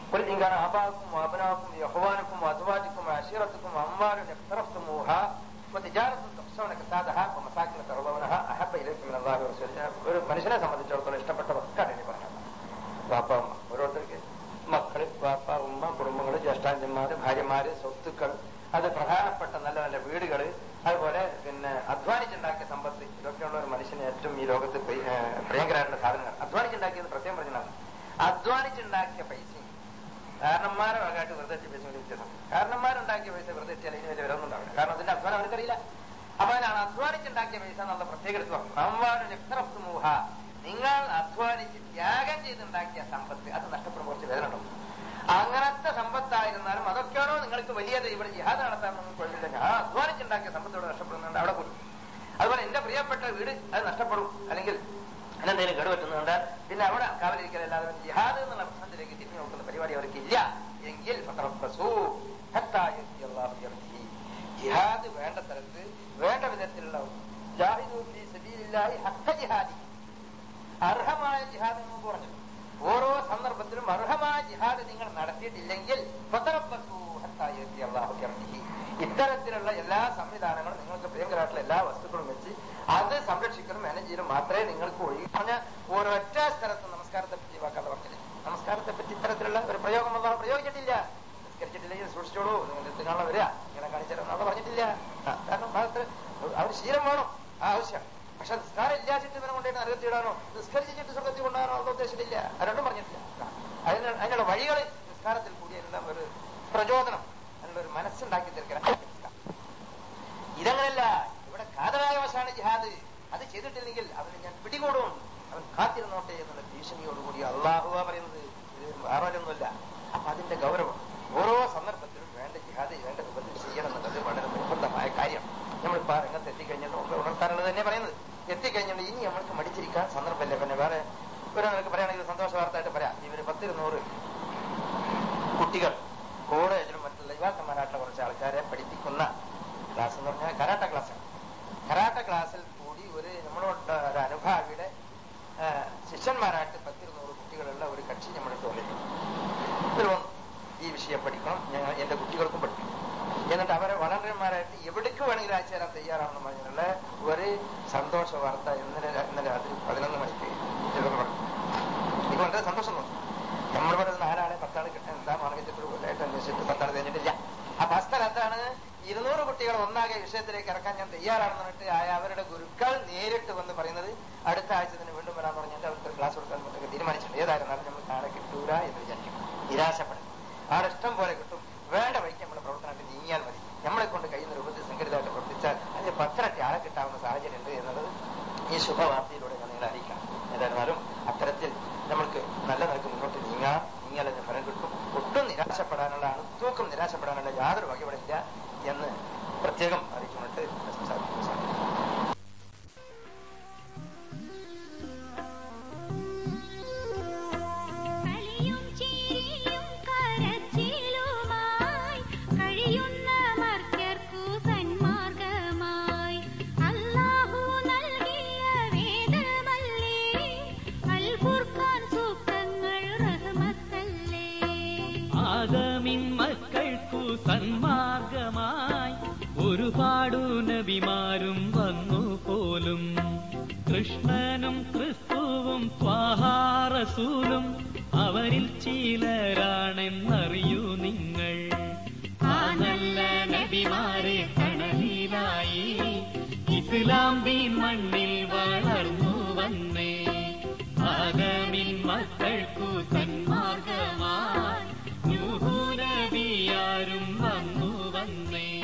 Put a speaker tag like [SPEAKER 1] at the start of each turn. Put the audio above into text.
[SPEAKER 1] قل إن كان آباؤكم وأبناؤكم وإخوانكم وأزواجكم وعشيرتكم وأموال اقترفتموها وتجارة تخشون كسادها ومساكن ترضونها أحب إليكم من الله ورسوله ഒരു മനുഷ്യനെ സംബന്ധിച്ചിടത്തോളം ഇഷ്ടപ്പെട്ടതൊക്കെയാണ് ഇനി പറഞ്ഞത് വാപ്പ ഉമ്മ ഓരോരുത്തർക്ക് മക്കള് വാപ്പ ഉമ്മ കുടുംബങ്ങള് ജ്യേഷ്ഠാഞ്ചന്മാര് ഭാര്യമാര് സ്വത്തുക്കൾ അത് പ്രധാനപ്പെട്ട നല്ല നല്ല വീടുകള് അതുപോലെ പിന്നെ അധ്വാനിച്ചുണ്ടാക്കിയ സമ്പത്ത് ഇതൊക്കെയുള്ള ഒരു മനുഷ്യന് ഏറ്റവും ഈ ലോകത്ത് പ്രിയ- ഏഹ് പ്രിയങ്കരായിട്ടുള്ള സാധനങ്ങൾ അധ്വാനിച്ചുണ്ടാക്കിയത് പ്രത്യേകം പറഞ്ഞതാണ് അധ്വാനിച്ചുണ്ടാക്കിയ പൈസയും കാരണന്മാരെ വകാട്ട് വെറുതെ എത്തിയ പൈസ കൊണ്ട് വ്യത്യാസം കാരണന്മാരുണ്ടാക്കിയ പൈസ വെറുതെ എത്തിയാൽ ഇതിന് വലിയ വിലൊന്നും ഉണ്ടാവില്ല കാരണം അതിന്റെ അധ്വാനം അവർക്കറിയില്ല അപ്പൊ അതിനാണ് അധ്വാനിച്ചുണ്ടാക്കിയ പൈസ എന്നുള്ള പ്രത്യേക എടുത്ത് പറഞ്ഞു അമ്മാരുടെ മൂഹ നിങ്ങൾ അധ്വാനിച്ച് ത്യാഗം ചെയ്തുണ്ടാക്കിയ സമ്പത്ത് അത് നഷ്ടപ്പെടുമ്പോൾ കുറച്ച് വേദന ഉണ്ടാവും അങ്ങനത്തെ സമ്പത്തായിരുന്നാലും അതൊക്കെയാണോ നിങ്ങൾക്ക് വലിയത് ഇവിടെ ജിഹാദ് നടത്താൻ നിങ്ങൾക്ക് കുഴപ്പമില്ല ഞാൻ അധ്വാനിച്ചുണ്ടാക്കിയ സമ്പത്തോട് നഷ്ടപ്പെടുന്നുണ്ട് അവിടെ പോയി അതുപോലെ എന്റെ പ്രിയപ്പെട്ട വീട് അത് നഷ്ടപ്പെടും അല്ലെങ്കിൽ അതിനെന്തെങ്കിലും കേടുപറ്റുന്നുണ്ട് പിന്നെ അവിടെ കാവലിരിക്കലല്ലാതെ ജിഹാദ് എന്നുള്ള പ്രശ്നത്തിലേക്ക് തിരിഞ്ഞു നോക്കുന്ന പരിപാടി അവർക്ക് ഇല്ല എങ്കിൽ ഫതറബ്ബസൂ ഹത്താ യഅതി അല്ലാഹു ബിഅംരിഹി. ജിഹാദ് വേണ്ട സ്ഥലത്ത് വേണ്ട വിധത്തിലുള്ള ജാഹിദു ഫീ സബീലില്ലാഹി ഹഖ്ക ജിഹാദി അർഹമായ ജിഹാദ് എന്ന് പറഞ്ഞു ഓരോ സന്ദർഭത്തിലും അർഹമായ ജിഹാദ് നിങ്ങൾ നടത്തിയിട്ടില്ലെങ്കിൽ ഫതറബ്ബസൂ ഹത്താ യഅതി അല്ലാഹു ബിഅംരിഹി. ഇത്തരത്തിലുള്ള എല്ലാ സംവിധാനങ്ങളും നിങ്ങൾക്ക് പ്രിയങ്കരായിട്ടുള്ള എല്ലാ വസ്തുക്കളും വെച്ച് അത് സംരക്ഷിക്കലും മാനേജ് ചെയ്യലും മാത്രമേ നിങ്ങൾക്ക് ഒഴികെ പറഞ്ഞ ഒരൊറ്റ സ്ഥലത്ത് നമസ്കാരത്തെ പറ്റി വാക്കാതെ പറഞ്ഞില്ല നമസ്കാരത്തെ പറ്റി ഇത്തരത്തിലുള്ള ഒരു പ്രയോഗം അല്ലാഹു പ്രയോഗിച്ചിട്ടില്ല നിസ്കരിച്ചിട്ടില്ലെങ്കിൽ സൂക്ഷിച്ചോളൂ നിങ്ങൾ കാണാൻ വരിക ഇങ്ങനെ കാണിച്ചാലും അത് പറഞ്ഞിട്ടില്ല ആ, കാരണം ഭാഗത്ത് അവർ ശീലം വേണം ആ ആവശ്യം പക്ഷെ നിസ്കാരം ഇല്ലാച്ചിട്ട് ഇവനെ കൊണ്ടുപോയി നരകത്തിടാനോ നിസ്കരിച്ചിട്ട് സ്വർഗത്തിൽ കൊണ്ടുപോകാനോ അത് ഉദ്ദേശിച്ചിട്ടില്ല അത് രണ്ടും പറഞ്ഞിട്ടില്ല ആ, അതിന് അതിനുള്ള വഴികൾ നിസ്കാരത്തിൽ കൂടിയെല്ലാം ഒരു പ്രചോദനം അതിനുള്ള ഒരു മനസ്സുണ്ടാക്കി തീർക്കണം ഇതങ്ങനല്ല ഇവിടെ കാതലായ വശാണ് ജിഹാദ് അത് ചെയ്തിട്ടില്ലെങ്കിൽ അവന് ഞാൻ പിടികൂടും അവൻ കാത്തിരുന്നോട്ടെ എന്നുള്ള ഭീഷണിയോടുകൂടി അള്ളാഹുവ പറയുന്നത് ഇത് വേറൊന്നുമല്ല അപ്പൊ അതിന്റെ ഗൗരവം ഓരോ സന്ദർഭത്തിലും വേണ്ട ജിഹാദ് വേണ്ട രൂപത്തിൽ ചെയ്യണം എന്നുള്ളത് വളരെ നിർബന്ധമായ കാര്യം നമ്മളിപ്പോ ആ രംഗത്ത് എത്തിക്കഴിഞ്ഞിട്ട് നമുക്ക് ഉണർത്താനുള്ളത് തന്നെ പറയുന്നത് എത്തിക്കഴിഞ്ഞിട്ട് ഇനി നമ്മൾക്ക് മടിച്ചിരിക്കാൻ സന്ദർഭമില്ല പിന്നെ വേറെ ഒരു നിനക്ക് പറയുകയാണെങ്കിൽ സന്തോഷ വാർത്തയായിട്ട് പറയാം ഇവര് പത്തിരുന്നൂറ് കുട്ടികൾ കോളേജിലും മറ്റുള്ള യുവാക്കന്മാരായിട്ടുള്ള കുറച്ച് ആൾക്കാരെ പഠിപ്പിക്കുന്ന ക്ലാസ് എന്ന് പറഞ്ഞാൽ കരാട്ട ക്ലാസ്സാണ് കരാട്ട ക്ലാസ്സിൽ കൂടി ഒരു നമ്മളോട് ഒരു അനുഭാവിയുടെ ആ, ശിഷ്യന്മാരായിട്ട് പത്തിരുന്നൂറ് കുട്ടികളുള്ള ഒരു കക്ഷി നമ്മുടെ തോന്നില്ല ഇതിൽ വന്നു ഈ വിഷയം പഠിക്കണം ഞങ്ങൾ എന്റെ കുട്ടികൾക്കും പഠിപ്പിക്കും എന്നിട്ട് അവരെ വളണ്ടർമാരായിട്ട് എവിടേക്ക് വേണമെങ്കിലും അയച്ചു തരാൻ തയ്യാറാണെന്ന് പറഞ്ഞുള്ള ഒരു സന്തോഷ വാർത്ത ഇന്നലെ രാ- ഇന്നലെ രാത്രി പതിനൊന്ന് മണിക്ക് ഇവർക്ക് പറഞ്ഞു എനിക്ക് വളരെ സന്തോഷം തോന്നി നമ്മളിവിടെ നാലാളെ പത്താള് കിട്ടാൻ എന്താ മാർഗത്തിൽ കൊല്ലായിട്ട് അന്വേഷിച്ചിട്ട് പത്താള് കഴിഞ്ഞിട്ടില്ല അപ്പൊ ആ സ്ഥലത്താണ് ഇരുന്നൂറ് കുട്ടികൾ ഒന്നാകെ വിഷയത്തിലേക്ക് ഇറക്കാൻ ഞാൻ തയ്യാറാണെന്ന് പറഞ്ഞിട്ട് ആ അവരുടെ ഗുരുക്കൾ നേരിട്ട് വന്ന് പറയുന്നത് അടുത്ത ആഴ്ച തന്നെ വീണ്ടും വരാൻ പറഞ്ഞിട്ട് അവർക്ക് ക്ലാസ് കൊടുക്കാൻ മറ്റൊക്കെ തീരുമാനിച്ചിട്ടുണ്ട് ഏതായിരുന്നാലും നമ്മൾ നാളെ കിട്ടൂല എന്ന് വിചാരിക്കും നിരാശപ്പെടും ആടെ ഇഷ്ടം പോലെ കിട്ടും വേണ്ട വഴിക്ക് നമ്മുടെ പ്രവർത്തനത്തിൽ നീങ്ങിയാൽ മതി നമ്മളെ കൊണ്ട് കഴിയുന്ന രൂപത്തിൽ സംഘടിതമായിട്ട് പ്രവർത്തിച്ചാൽ അതിന് പത്തിരട്ടി ആളെ കിട്ടാവുന്ന സാഹചര്യം ഉണ്ട് എന്നുള്ളത് ഈ ശുഭവാർത്തയിലൂടെ ഞാൻ നിങ്ങളെ അറിയിക്കാം ഏതായിരുന്നാലും അത്തരത്തിൽ നമ്മൾക്ക് നല്ല നിലക്ക് മുന്നോട്ട് നീങ്ങാം നീങ്ങിയാൽ അതിന് ഫലം കിട്ടും ഒട്ടും നിരാശപ്പെടാനുള്ള തൂക്കം നിരാശപ്പെടാനുള്ള യാതൊരു വകയില്ല എന്ന് പ്രത്യേകം അറിയിച്ചുകൊണ്ട് സംസാരിക്കുന്നു സാർ.
[SPEAKER 2] കളിയും ചിരിയും കരച്ചിലുമായി കഴിയുന്ന മർത്യർക്കു സന്മാർഗമായി അല്ലാഹു നൽകിയ വേദമല്ലേ അൽ ഖുർആൻ സൂക്തങ്ങൾ റഹ്മത്തല്ലേ
[SPEAKER 3] ആദമിൻ മക്കൾക്കു സന്മാർഗമായി ഒരുപാടു നബിമാരും വന്നു പോലും കൃഷ്ണനും ക്രിസ്തുവും ത്വാഹാറസൂലും അവരിൽ ചിലരാണെന്നറിയൂ നിങ്ങൾ ആ നല്ല നബിമാരെ കണലിലായി ഇസ്ലാം ദീൻ മണ്ണിൽ വളർന്നു വന്നേ ആദമിൻ മക്കൾക്കു സന്മാർഗമായി നൂഹു നബിയാരും വന്നു വന്നേ